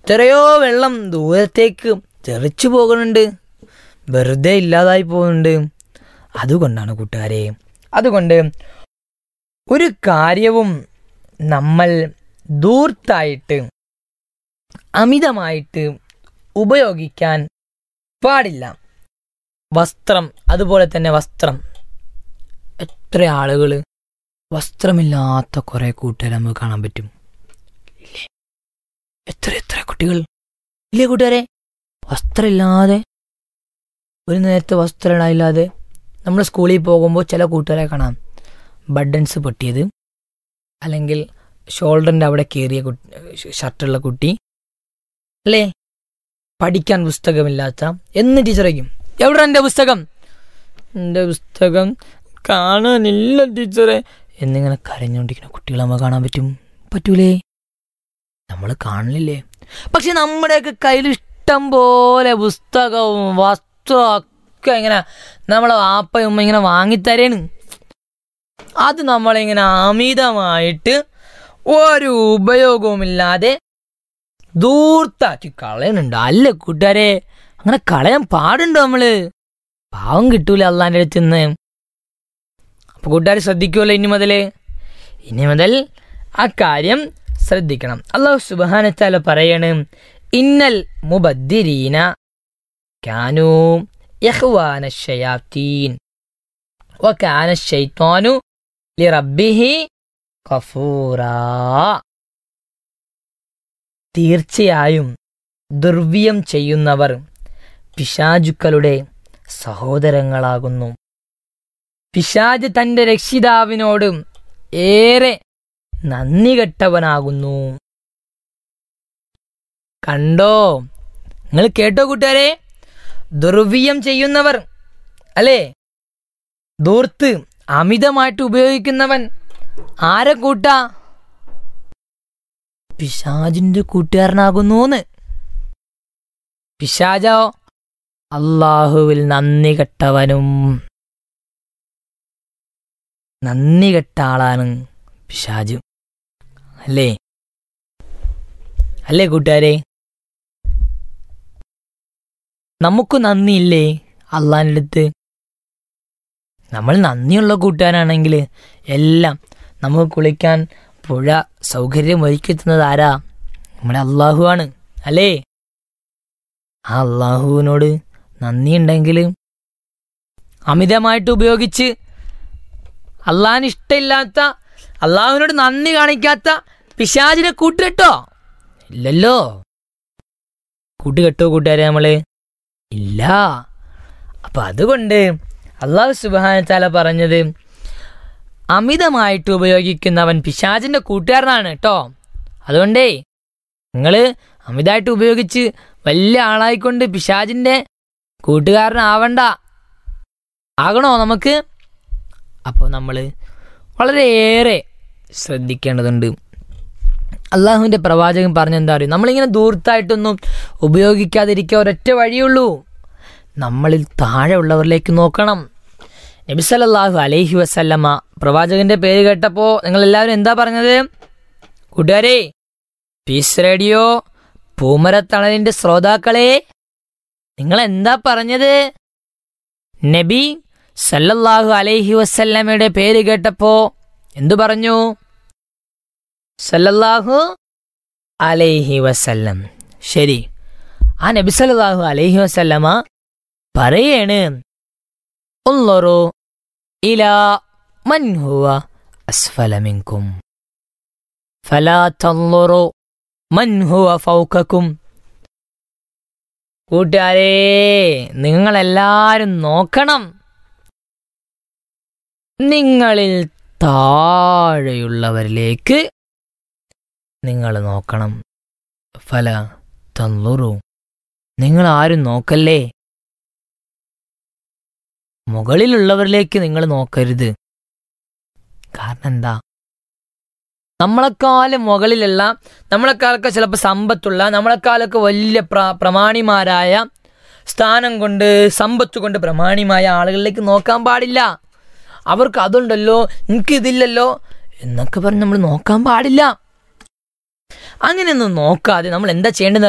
എത്രയോ വെള്ളം ദൂരത്തേക്ക് തെറിച്ചു പോകുന്നുണ്ട് വെറുതെ ഇല്ലാതായി പോകുന്നുണ്ട് അതുകൊണ്ടാണ് കൂട്ടുകാരെ അതുകൊണ്ട് ഒരു കാര്യവും നമ്മൾ ദൂർത്തായിട്ട് അമിതമായിട്ട് ഉപയോഗിക്കാൻ പാടില്ല വസ്ത്രം അതുപോലെ തന്നെ വസ്ത്രം എത്ര ആളുകൾ വസ്ത്രമില്ലാത്ത കുറെ കൂട്ടുകാരെ നമുക്ക് കാണാൻ പറ്റും ഇല്ലേ എത്ര എത്ര കുട്ടികൾ ഇല്ലേ കൂട്ടുകാരെ വസ്ത്രമില്ലാതെ ഒരു നേരത്തെ വസ്ത്രം ഇടാനില്ലാതെ നമ്മൾ സ്കൂളിൽ പോകുമ്പോൾ ചില കൂട്ടുകാരെ കാണാം ബട്ടൺസ് പൊട്ടിയത് അല്ലെങ്കിൽ ഷോൾഡറിൻ്റെ അവിടെ കയറിയ കുട്ടി ഷർട്ടുള്ള കുട്ടി അല്ലേ പഠിക്കാൻ പുസ്തകമില്ലാത്ത എന്ന് ടീച്ചർ വയ്ക്കും എവിടെ എൻ്റെ പുസ്തകം എൻ്റെ പുസ്തകം കാണാനില്ല ടീച്ചറെ എന്നിങ്ങനെ കരഞ്ഞുകൊണ്ടിരിക്കുന്ന കുട്ടികളെ നമുക്ക് കാണാൻ പറ്റും പറ്റൂലേ നമ്മൾ കാണില്ലേ പക്ഷെ നമ്മുടെയൊക്കെ കയ്യിൽ ഇഷ്ടം പോലെ പുസ്തകവും വസ്ത്രവും ഒക്കെ ഇങ്ങനെ നമ്മളെ വാപ്പയും ഉമ്മ ഇങ്ങനെ വാങ്ങിത്തരേണ് അത് നമ്മളിങ്ങനെ അമിതമായിട്ട് ഒരു ഉപയോഗവുമില്ലാതെ ദൂർത്താക്കി കളയുന്നുണ്ട് അല്ല കൂട്ടുകാരെ അങ്ങനെ കളയാൻ പാടുണ്ടോ നമ്മള് പാവം കിട്ടൂല അള്ളാന്റെ അടുത്ത് നിന്ന് അപ്പൊ കൂട്ടുകാർ ശ്രദ്ധിക്കുമല്ലോ ഇനി മുതല് ഇനി മുതൽ ആ കാര്യം ശ്രദ്ധിക്കണം അള്ളാഹു സുബാനത്താല പറയണ് ഇന്നൽ മുബദ്ദിരീന കാനു യഹ്വാന ഷയാത്തീൻ വകാന ശൈത്വാനു ലിറബ്ബിഹി കഫൂറാ തീർച്ചയായും ദുർവ്യം ചെയ്യുന്നവർ പിശാചുക്കളുടെ സഹോദരങ്ങളാകുന്നു പിശാജ് തന്റെ രക്ഷിതാവിനോട് ഏറെ നന്ദി കെട്ടവനാകുന്നു കണ്ടോ നിങ്ങൾ കേട്ടോ കൂട്ടുകാരെ ദുർവ്യം ചെയ്യുന്നവർ അല്ലേ ദൂർത്ത് അമിതമായിട്ട് ഉപയോഗിക്കുന്നവൻ ആരെ കൂട്ടാ പിശാജിന്റെ കൂട്ടുകാരനാകുന്നൂന്ന് പിശാജോ അള്ളാഹുവിൽ നന്ദി കെട്ടവനും നന്ദി കെട്ട ആളാണ് പിശാജ് അല്ലേ അല്ലേ കൂട്ടുകാരെ നമുക്ക് നന്ദിയില്ലേ അള്ളാൻ്റെ അടുത്ത് നമ്മൾ നന്ദിയുള്ള കൂട്ടുകാരാണെങ്കിൽ എല്ലാം നമുക്ക് കുളിക്കാൻ പുഴ സൗകര്യം ഒരുക്കിത്തുന്നത് ആരാ നമ്മുടെ അള്ളാഹു ആണ് അല്ലേ ആ അള്ളാഹുവിനോട് നന്ദിയുണ്ടെങ്കിൽ അമിതമായിട്ട് ഉപയോഗിച്ച് അള്ളാഹിന് ഇഷ്ടമില്ലാത്ത അള്ളാഹുവിനോട് നന്ദി കാണിക്കാത്ത പിശാചിനെ കൂട്ടുകെട്ടോ ഇല്ലല്ലോ കൂട്ടുകെട്ടോ കൂട്ടുകാരെ നമ്മള് ഇല്ല അപ്പൊ അതുകൊണ്ട് അള്ളാഹു സുബാന പറഞ്ഞത് അമിതമായിട്ട് ഉപയോഗിക്കുന്നവൻ പിശാചിന്റെ കൂട്ടുകാരനാണ് കേട്ടോ അതുകൊണ്ടേ നിങ്ങള് അമിതമായിട്ട് ഉപയോഗിച്ച് വലിയ ആളായിക്കൊണ്ട് പിശാചിന്റെ കൂട്ടുകാരനാവണ്ട ആകണോ നമുക്ക് അപ്പോൾ നമ്മൾ വളരെയേറെ ശ്രദ്ധിക്കേണ്ടതുണ്ട് അള്ളാഹുവിൻ്റെ പ്രവാചകൻ പറഞ്ഞെന്താ അറിയും നമ്മളിങ്ങനെ ദൂർത്തായിട്ടൊന്നും ഉപയോഗിക്കാതിരിക്കുക ഒരൊറ്റ വഴിയുള്ളൂ നമ്മളിൽ താഴെ ഉള്ളവരിലേക്ക് നോക്കണം നബിസലല്ലാഹു അലൈഹി വസല്ലമ്മ പ്രവാചകന്റെ പേര് കേട്ടപ്പോൾ നിങ്ങൾ എല്ലാവരും എന്താ പറഞ്ഞത് കൂട്ടുകാരെ പീസ് റേഡിയോ പൂമരത്തണലിന്റെ ശ്രോതാക്കളെ നിങ്ങൾ എന്താ പറഞ്ഞത് നബി സല്ലല്ലാഹു അലൈഹി വസല്ലമയുടെ പേര് കേട്ടപ്പോ എന്തു പറഞ്ഞു സല്ലല്ലാഹു അലൈഹി വസല്ലം ശരി ആ നബി സല്ലല്ലാഹു അലൈഹി വസല്ലമ പറയാണ് ഉള്ളൊറു ഇലാ മൻ ഹുവ അസ്ഫല മിൻകും ഫലാ തൻളുറു മൻ ഹുവ ഫൗകക്കും കൂട്ടുകാരേ നിങ്ങളെല്ലാരും നോക്കണം നിങ്ങളിൽ താഴെയുള്ളവരിലേക്ക് നിങ്ങൾ നോക്കണം ഫല തന്നുറു നിങ്ങൾ ആരും നോക്കല്ലേ മുകളിലുള്ളവരിലേക്ക് നിങ്ങൾ നോക്കരുത് കാരണം എന്താ നമ്മളെക്കാളും മുകളിലുള്ള നമ്മളെക്കാളൊക്കെ ചിലപ്പോൾ സമ്പത്തുള്ള നമ്മളെക്കാളൊക്കെ വലിയ പ്ര പ്രമാണിമാരായ സ്ഥാനം കൊണ്ട് സമ്പത്ത് കൊണ്ട് പ്രമാണിമായ ആളുകളിലേക്ക് നോക്കാൻ പാടില്ല അവർക്ക് അതുണ്ടല്ലോ എനിക്ക് ഇതില്ലല്ലോ എന്നൊക്കെ പറഞ്ഞ് നമ്മൾ നോക്കാൻ പാടില്ല അങ്ങനെയൊന്നും നോക്കാതെ നമ്മൾ എന്താ ചെയ്യേണ്ടത്